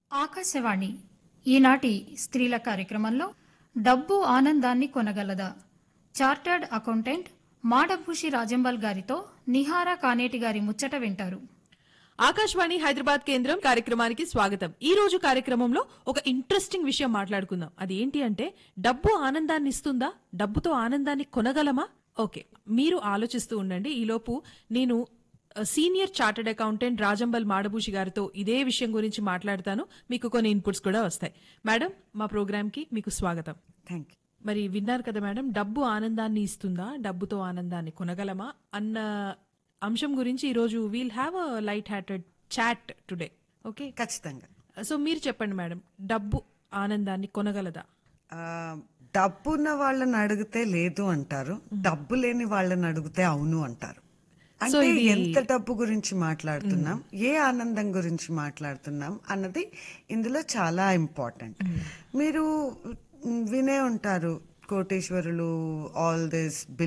ఆకాశవాణి ఈనాటి స్త్రీల కార్యక్రమంలో డబ్బు ఆనందాన్ని కొనగలదా చార్టర్డ్ అకౌంటెంట్ మాడభూషి రాజంబల్ గారితో నిహారా కానేటి గారి ముచ్చట వింటారు ఆకాశవాణి హైదరాబాద్ కేంద్రం కార్యక్రమానికి స్వాగతం ఈ రోజు కార్యక్రమంలో ఒక ఇంట్రెస్టింగ్ విషయం మాట్లాడుకుందాం అది ఏంటి అంటే డబ్బు ఆనందాన్ని ఇస్తుందా డబ్బుతో ఆనందాన్ని కొనగలమా ఓకే మీరు ఆలోచిస్తూ ఉండండి ఈలోపు నేను ఆ, senior chartered accountant Rajambal Madabhushi గారితో ఇదే విషయం గురించి మాట్లాడతాను మీకు కొన్ని ఇన్పుట్స్ కూడా వస్తాయి మేడం మా ప్రోగ్రామ్ కి మీకు స్వాగతం థ్యాంక్ యూ మరి విన్నారు కదా మేడం డబ్బు ఆనందాన్ని ఇస్తుందా డబ్బుతో ఆనందాన్ని కొనగలమా అన్న అంశం గురించి ఈరోజు we'll have a light hearted chat today okay ఖచ్చితంగా సో మీరు చెప్పండి మేడం డబ్బు ఆనందాన్ని కొనగలదా ఆ, డబ్బున్న వాళ్ళని అడిగితే లేదు అంటారు డబ్బు లేని వాళ్ళని అడిగితే అవును అంటారు అంటే ఎంత డబ్బు గురించి మాట్లాడుతున్నాం ఏ ఆనందం గురించి మాట్లాడుతున్నాం అన్నది ఇందులో చాలా ఇంపార్టెంట్ మీరు మ్, వినే ఉంటారు కోటేశ్వరులు ఆల్ దిస్